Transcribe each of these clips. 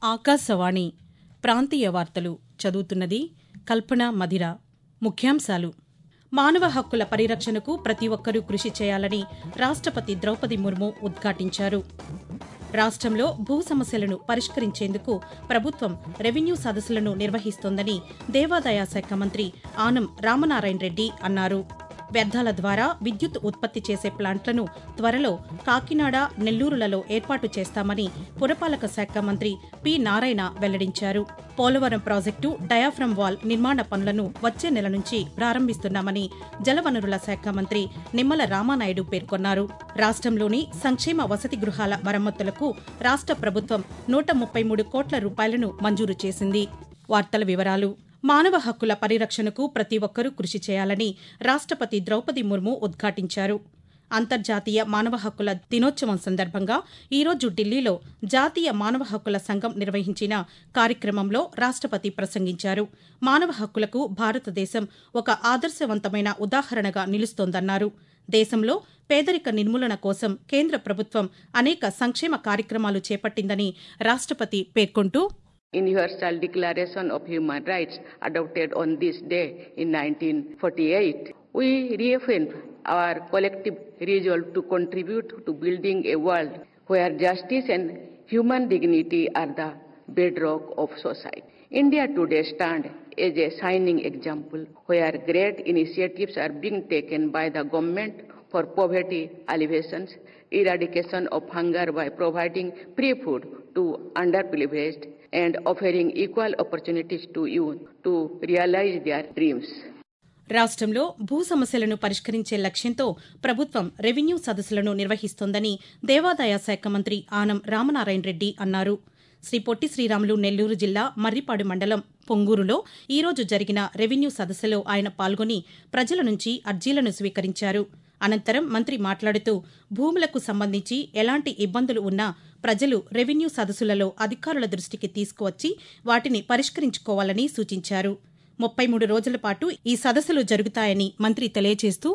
ఆకాశవాణి ప్రాంతీయ వార్తలు చదువుతున్నది కల్పన మధిర ముఖ్యాంశాలు మానవ హక్కుల పరిరక్షణకు ప్రతి ఒక్కరూ కృషి చేయాలని రాష్టపతి ద్రౌపది ముర్ము ఉద్ఘాటించారు రాష్టంలో భూ సమస్యలను పరిష్కరించేందుకు ప్రభుత్వం రెవెన్యూ సదస్సులను నిర్వహిస్తోందని దేవాదాయ శాఖ మంత్రి ఆనం రామనారాయణ రెడ్డి అన్నారు వ్యర్థాల ద్వారా విద్యుత్ ఉత్పత్తి చేసే ప్లాంట్లను త్వరలో కాకినాడ నెల్లూరులలో ఏర్పాటు చేస్తామని పురపాలక శాఖ మంత్రి పి నారాయణ వెల్లడించారు పోలవరం ప్రాజెక్టు డయాఫ్రమ్ వాల్ నిర్మాణ పనులను వచ్చే నెల నుంచి ప్రారంభిస్తున్నామని జలవనరుల శాఖ మంత్రి నిమ్మల రామానాయుడు పేర్కొన్నారు రాష్టంలోని సంక్షేమ వసతి గృహాల మరమ్మతులకు రాష్ట ప్రభుత్వం నూట ముప్పై మూడు కోట్ల రూపాయలను మంజూరు చేసింది వార్తల వివరాలు మానవ హక్కుల పరిరక్షణకు ప్రతి ఒక్కరూ కృషి చేయాలని రాష్టపతి ద్రౌపది ముర్ము ఉద్ఘాటించారు అంతర్జాతీయ మానవ హక్కుల దినోత్సవం సందర్భంగా ఈరోజు ఢిల్లీలో జాతీయ మానవ హక్కుల సంఘం నిర్వహించిన కార్యక్రమంలో రాష్టపతి ప్రసంగించారు మానవ హక్కులకు భారతదేశం ఒక ఆదర్శవంతమైన ఉదాహరణగా నిలుస్తోందన్నారు దేశంలో పేదరిక నిర్మూలన కోసం కేంద్ర ప్రభుత్వం అనేక సంక్షేమ కార్యక్రమాలు చేపట్టిందని రాష్టపతి పేర్కొంటూ Universal Declaration of Human Rights adopted on this day in 1948. We reaffirmed our collective resolve to contribute to building a world where justice and human dignity are the bedrock of society. India today stands as a shining example where great initiatives are being taken by the government for poverty alleviations, eradication of hunger by providing free food to underprivileged and offering equal opportunities to youth to realize their dreams. రాష్టంలో భూ సమస్యలను పరిష్కరించే లక్ష్యంతో ప్రభుత్వం revenue సదస్సులను నిర్వహిస్తోందని దేవాదాయ శాఖ మంత్రి ఆనం రామనారాయణ రెడ్డి అన్నారు శ్రీ పొట్టి శ్రీరాములు నెల్లూరు జిల్లా మర్రిపాడు మండలం పొంగూరులో ఈరోజు జరిగిన రెవెన్యూ సదస్సులో ఆయన పాల్గొని ప్రజల నుంచి అర్జీలను స్వీకరించారు అనంతరం మంత్రి మాట్లాడుతూ భూములకు సంబంధించి ఎలాంటి ఇబ్బందులు ఉన్నా ప్రజలు రెవెన్యూ సదస్సులలో అధికారుల దృష్టికి తీసుకువచ్చి వాటిని పరిష్కరించుకోవాలని సూచించారు ముప్పై మూడు రోజుల పాటు ఈ సదస్సులు జరుగుతాయని మంత్రి తెలియజేస్తూ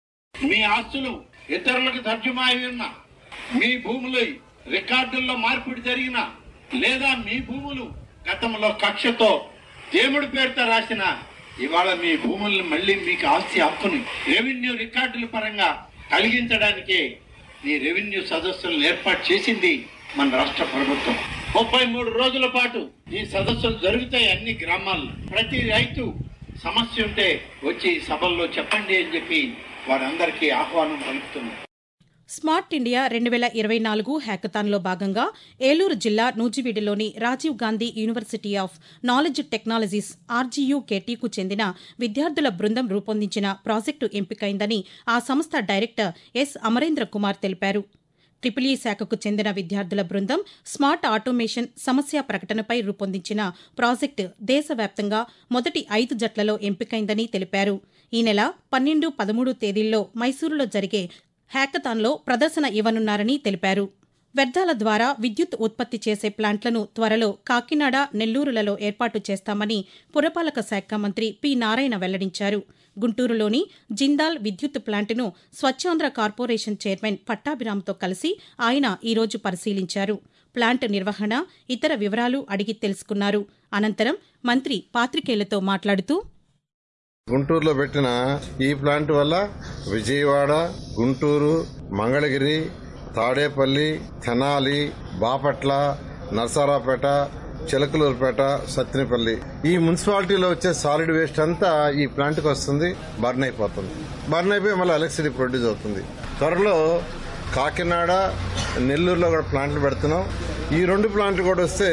మీ ఆస్తులు ఇతరులకు తర్జుమా అయి ఉన్న మీ భూములు రికార్డుల్లో మార్పిడి జరిగిన లేదా మీ భూములు గతంలో కక్షతో దేవుడి పేరుతో రాసిన ఇవాళ మీ భూముల్ని మళ్ళీ మీకు ఆస్తి హక్కుని రెవెన్యూ రికార్డుల పరంగా కలిగించడానికే ఈ రెవెన్యూ సదస్సులను ఏర్పాటు చేసింది మన రాష్ట్ర ప్రభుత్వం ముప్పై మూడు రోజుల పాటు ఈ సదస్సులు జరుగుతాయి అన్ని గ్రామాల్లో ప్రతి రైతు సమస్య ఉంటే వచ్చి సభల్లో చెప్పండి అని చెప్పి వారందరికీ ఆహ్వానం పలుకుతున్నారు స్మార్ట్ ఇండియా రెండు వేల ఇరవై నాలుగు హ్యాకథాన్లో భాగంగా ఏలూరు జిల్లా నూజివీడులోని Rajiv Gandhi university of knowledge technologies RGU కేటీకు చెందిన విద్యార్థుల బృందం రూపొందించిన ప్రాజెక్టు ఎంపికైందని ఆ సంస్థ డైరెక్టర్ ఎస్ అమరేంద్ర కుమార్ తెలిపారు ట్రిపుల్ ఈ శాఖకు చెందిన విద్యార్థుల బృందం స్మార్ట్ ఆటోమేషన్ సమస్య ప్రకటనపై రూపొందించిన ప్రాజెక్టు దేశవ్యాప్తంగా మొదటి ఐదు జట్లలో ఎంపికైందని తెలిపారు ఈ నెల పన్నెండు పదమూడు తేదీల్లో మైసూరులో జరిగే హ్యాకథాన్లో ప్రదర్శన ఇవ్వనున్నారని తెలిపారు వ్యర్థాల ద్వారా విద్యుత్ ఉత్పత్తి చేసే ప్లాంట్లను త్వరలో కాకినాడ నెల్లూరులలో ఏర్పాటు చేస్తామని పురపాలక శాఖ మంత్రి పి నారాయణ వెల్లడించారు గుంటూరులోని జిందాల్ విద్యుత్ ప్లాంటును స్వచ్ఛాంధ్ర కార్పొరేషన్ చైర్మన్ పట్టాభిరామ్తో కలిసి ఆయన ఈరోజు పరిశీలించారు ప్లాంట్ నిర్వహణ ఇతర వివరాలు అడిగి తెలుసుకున్నారు అనంతరం మంత్రి పాతికేయులతో మాట్లాడుతూ గుంటూరులో పెట్టిన ఈ ప్లాంట్ వల్ల విజయవాడ గుంటూరు మంగళగిరి తాడేపల్లి తెనాలి బాపట్ల నరసరావుపేట చిలకలూరుపేట సత్తినపల్లి ఈ మున్సిపాలిటీలో వచ్చే సాలిడ్ వేస్ట్ అంతా ఈ ప్లాంట్కి వస్తుంది బర్న్ అయిపోతుంది బర్న్ అయిపోయి మళ్ళీ ఎలక్ట్రిసిటీ ప్రొడ్యూస్ అవుతుంది త్వరలో కాకినాడ నెల్లూరులో కూడా ప్లాంట్లు పెడుతున్నాం ఈ రెండు ప్లాంట్లు కూడా వస్తే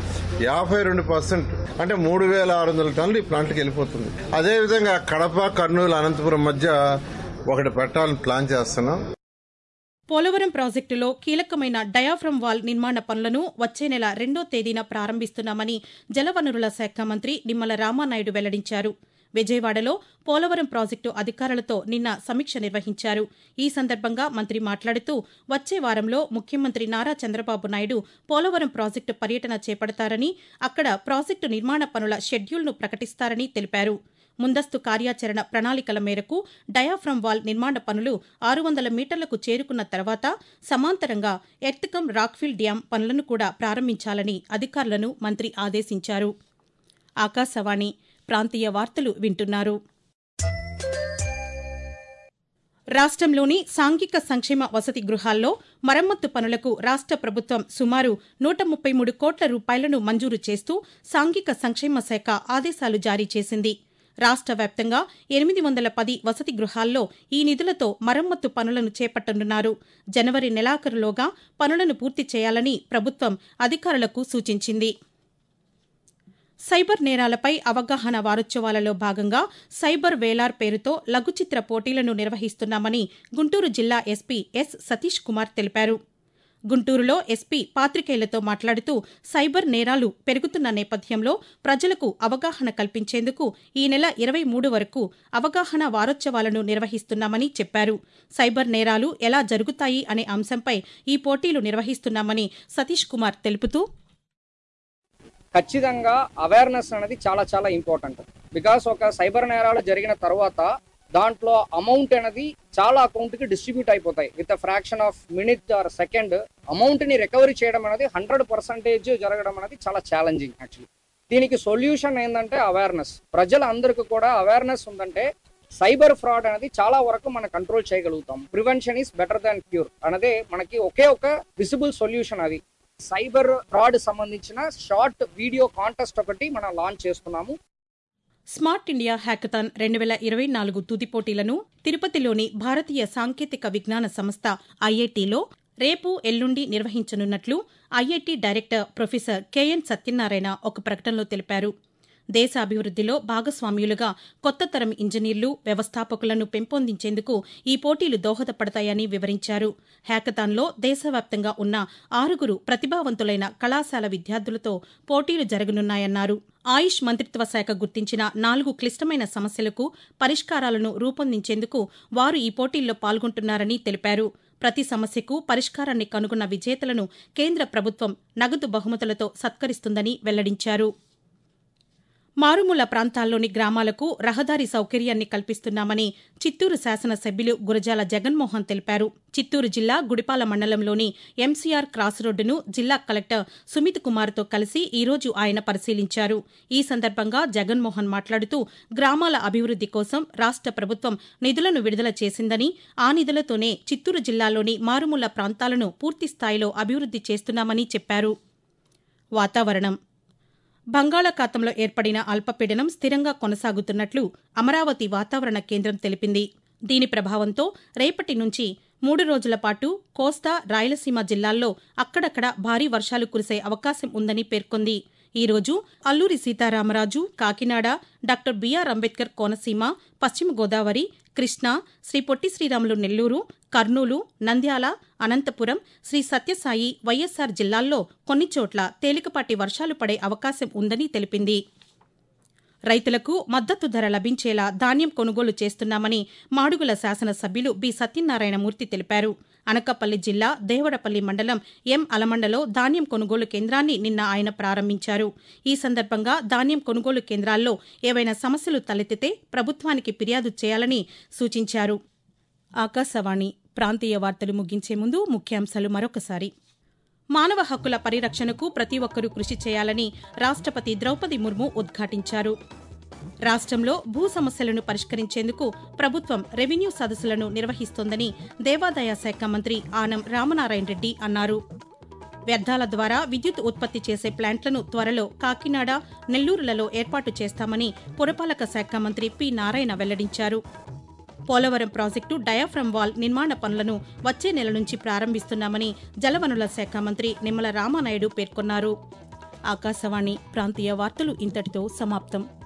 యాభై రెండు పర్సెంట్ అంటే మూడు వేల ఆరు వందల టన్నులు ఈ ప్లాంట్కి వెళ్ళిపోతుంది అదేవిధంగా కడప కర్నూలు అనంతపురం మధ్య ఒకటి పెట్టాలని ప్లాన్ చేస్తున్నాం పోలవరం ప్రాజెక్టులో కీలకమైన డయాఫ్రమ్ వాల్ నిర్మాణ పనులను వచ్చే నెల రెండో తేదీన ప్రారంభిస్తున్నామని జలవనరుల శాఖ మంత్రి నిమ్మల రామానాయుడు వెల్లడించారు విజయవాడలో పోలవరం ప్రాజెక్టు అధికారులతో నిన్న సమీక్ష నిర్వహించారు ఈ సందర్భంగా మంత్రి మాట్లాడుతూ వచ్చే వారంలో ముఖ్యమంత్రి నారా చంద్రబాబు నాయుడు పోలవరం ప్రాజెక్టు పర్యటన చేపడతారని అక్కడ ప్రాజెక్టు నిర్మాణ పనుల షెడ్యూల్ను ప్రకటిస్తారని తెలిపారు ముందస్తు కార్యాచరణ ప్రణాళికల మేరకు డయాఫ్రమ్ వాల్ నిర్మాణ పనులు ఆరు వందల మీటర్లకు చేరుకున్న తర్వాత సమాంతరంగా ఎర్త్కమ్ రాక్ఫిల్ డ్యాం పనులను కూడా ప్రారంభించాలని అధికారులను మంత్రి ఆదేశించారు ఆకాశవాణి ప్రాంతీయ వార్తలు వింటున్నారు రాష్ట్రంలోని సాంఘిక సంక్షేమ వసతి గృహాల్లో మరమ్మత్తు పనులకు రాష్ట్ర ప్రభుత్వం సుమారు నూట ముప్పై మూడు కోట్ల రూపాయలను మంజూరు చేస్తూ సాంఘిక సంక్షేమ శాఖ ఆదేశాలు జారీ చేసింది రాష్ట్ర వ్యాప్తంగా ఎనిమిది వందల పది వసతి గృహాల్లో ఈ నిధులతో మరమ్మత్తు పనులను చేపట్టనున్నారు జనవరి నెలాఖరులోగా పనులను పూర్తి చేయాలని ప్రభుత్వం అధికారులకు సూచించింది సైబర్ నేరాలపై అవగాహన వారోత్సవాలలో భాగంగా సైబర్ వేలార్ పేరుతో లఘుచిత్ర పోటీలను నిర్వహిస్తున్నామని గుంటూరు జిల్లా ఎస్పీ ఎస్ సతీష్ కుమార్ తెలిపారు గుంటూరులో ఎస్పీ పాతికేయులతో మాట్లాడుతూ సైబర్ నేరాలు పెరుగుతున్న నేపథ్యంలో ప్రజలకు అవగాహన కల్పించేందుకు ఈ నెల ఇరవై మూడు వరకు అవగాహన వారోత్సవాలను నిర్వహిస్తున్నామని చెప్పారు సైబర్ నేరాలు ఎలా జరుగుతాయి అనే అంశంపై ఈ పోటీలు నిర్వహిస్తున్నామని సతీష్ కుమార్ తెలుపుతూ ఖచ్చితంగా అవేర్నెస్ అనేది చాలా చాలా ఇంపార్టెంట్ బికాస్ ఒక సైబర్ నేరాలు జరిగిన తర్వాత దాంట్లో అమౌంట్ అనేది చాలా అకౌంట్ కి డిస్ట్రిబ్యూట్ అయిపోతాయి with fraction of minute or second amount ని రికవరీ చేయడం అనేది హండ్రెడ్ పర్సెంటేజ్ జరగడం అనేది చాలా ఛాలెంజింగ్ యాక్చువల్లీ దీనికి సొల్యూషన్ ఏంటంటే అవేర్నెస్ ప్రజలందరికీ కూడా అవేర్నెస్ ఉందంటే సైబర్ ఫ్రాడ్ అనేది చాలా వరకు మనం కంట్రోల్ చేయగలుగుతాం prevention is better than cure అనేది మనకి ఒకే ఒక విజిబుల్ సొల్యూషన్ అది సైబర్ ఫ్రాడ్ సంబంధించిన షార్ట్ వీడియో కాంటెస్ట్ ఒకటి మనం లాంచ్ చేస్తున్నాము స్మార్ట్ ఇండియా హ్యాకథాన్ రెండు వేల ఇరవై నాలుగు తుది పోటీలను తిరుపతిలోని భారతీయ సాంకేతిక విజ్ఞాన సంస్థ ఐఐటిలో రేపు ఎల్లుండి నిర్వహించనున్నట్లు IIT director professor K N Satyanarayana ఒక ప్రకటనలో తెలిపారు దేశ అభివృద్దిలో భాగస్వామ్యులుగా కొత్త తరం ఇంజనీర్లు వ్యవస్థాపకులను పెంపొందించేందుకు ఈ పోటీలు దోహదపడతాయని వివరించారు హ్యాకథాన్లో దేశవ్యాప్తంగా ఉన్న ఆరుగురు ప్రతిభావంతులైన కళాశాల విద్యార్థులతో పోటీలు జరగనున్నాయన్నారు ఆయుష్ మంత్రిత్వ శాఖ గుర్తించిన నాలుగు క్లిష్టమైన సమస్యలకు పరిష్కారాలను రూపొందించేందుకు వారు ఈ పోటీల్లో పాల్గొంటున్నారని తెలిపారు ప్రతి సమస్యకు పరిష్కారాన్ని కనుగొన్న విజేతలను కేంద్ర ప్రభుత్వం నగదు బహుమతులతో సత్కరిస్తుందని వెల్లడించారు మారుమూల ప్రాంతాల్లోని గ్రామాలకు రహదారి సౌకర్యాన్ని కల్పిస్తున్నామని చిత్తూరు శాసనసభ్యులు గురజాల జగన్మోహన్ తెలిపారు చిత్తూరు జిల్లా గుడిపాల మండలంలోని ఎంసీఆర్ క్రాస్ రోడ్డును జిల్లా కలెక్టర్ సుమిత్ కుమార్తో కలిసి ఈరోజు ఆయన పరిశీలించారు ఈ సందర్భంగా జగన్మోహన్ మాట్లాడుతూ గ్రామాల అభివృద్ది కోసం రాష్ట ప్రభుత్వం నిధులను విడుదల చేసిందని ఆ నిధులతోనే చిత్తూరు జిల్లాలోని మారుమూల ప్రాంతాలను పూర్తిస్థాయిలో అభివృద్ది చేస్తున్నామని చెప్పారు వాతావరణం బంగాళాఖాతంలో ఏర్పడిన అల్పపీడనం స్థిరంగా కొనసాగుతున్నట్లు అమరావతి వాతావరణ కేంద్రం తెలిపింది దీని ప్రభావంతో రేపటి నుంచి మూడు రోజుల పాటు కోస్తా రాయలసీమ జిల్లాల్లో అక్కడక్కడ భారీ వర్షాలు కురిసే అవకాశం ఉందని పేర్కొంది ఈ రోజు అల్లూరి సీతారామరాజు కాకినాడ డాక్టర్ బీఆర్ అంబేద్కర్ కోనసీమ పశ్చిమ గోదావరి కృష్ణా శ్రీ పొట్టి శ్రీరాములు నెల్లూరు కర్నూలు నంద్యాల అనంతపురం శ్రీ సత్యసాయి వైఎస్సార్ జిల్లాల్లో కొన్ని చోట్ల తేలికపాటి వర్షాలు పడే అవకాశం ఉందని తెలిపింది రైతులకు మద్దతు ధర లభించేలా ధాన్యం కొనుగోలు చేస్తున్నామని మాడుగుల శాసనసభ్యులు బి సత్యనారాయణమూర్తి తెలిపారు అనకాపల్లి జిల్లా దేవడపల్లి మండలం ఎం అలమండలో ధాన్యం కొనుగోలు కేంద్రాన్ని నిన్న ఆయన ప్రారంభించారు ఈ సందర్భంగా ధాన్యం కొనుగోలు కేంద్రాల్లో ఏవైనా సమస్యలు తలెత్తితే ప్రభుత్వానికి ఫిర్యాదు చేయాలని సూచించారు ఆకాశవాణి ప్రాంతీయ వార్తలు ముగించే ముందు ముఖ్యాంశాలు మరొకసారి మానవ హక్కుల పరిరక్షణకు ప్రతి ఒక్కరూ కృషి చేయాలని రాష్టపతి ద్రౌపది ముర్ము ఉద్ఘాటించారు రాష్ట్రంలో భూ సమస్యలను పరిష్కరించేందుకు ప్రభుత్వం రెవెన్యూ సదస్సులను నిర్వహిస్తోందని దేవాదాయ శాఖ మంత్రి ఆనం రామనారాయణ రెడ్డి అన్నారు వ్యర్థాల ద్వారా విద్యుత్ ఉత్పత్తి చేసే ప్లాంట్లను త్వరలో కాకినాడ నెల్లూరులలో ఏర్పాటు చేస్తామని పురపాలక శాఖ మంత్రి పి నారాయణ వెల్లడించారు పోలవరం ప్రాజెక్టు డయాఫ్రమ్ వాల్ నిర్మాణ పనులను వచ్చే నెల నుంచి ప్రారంభిస్తున్నామని జలవనుల శాఖ మంత్రి నిమ్మల రామానాయుడు పేర్కొన్నారు ఆకాశవాణి ప్రాంతీయ వార్తలు ఇంతటితో సమాప్తం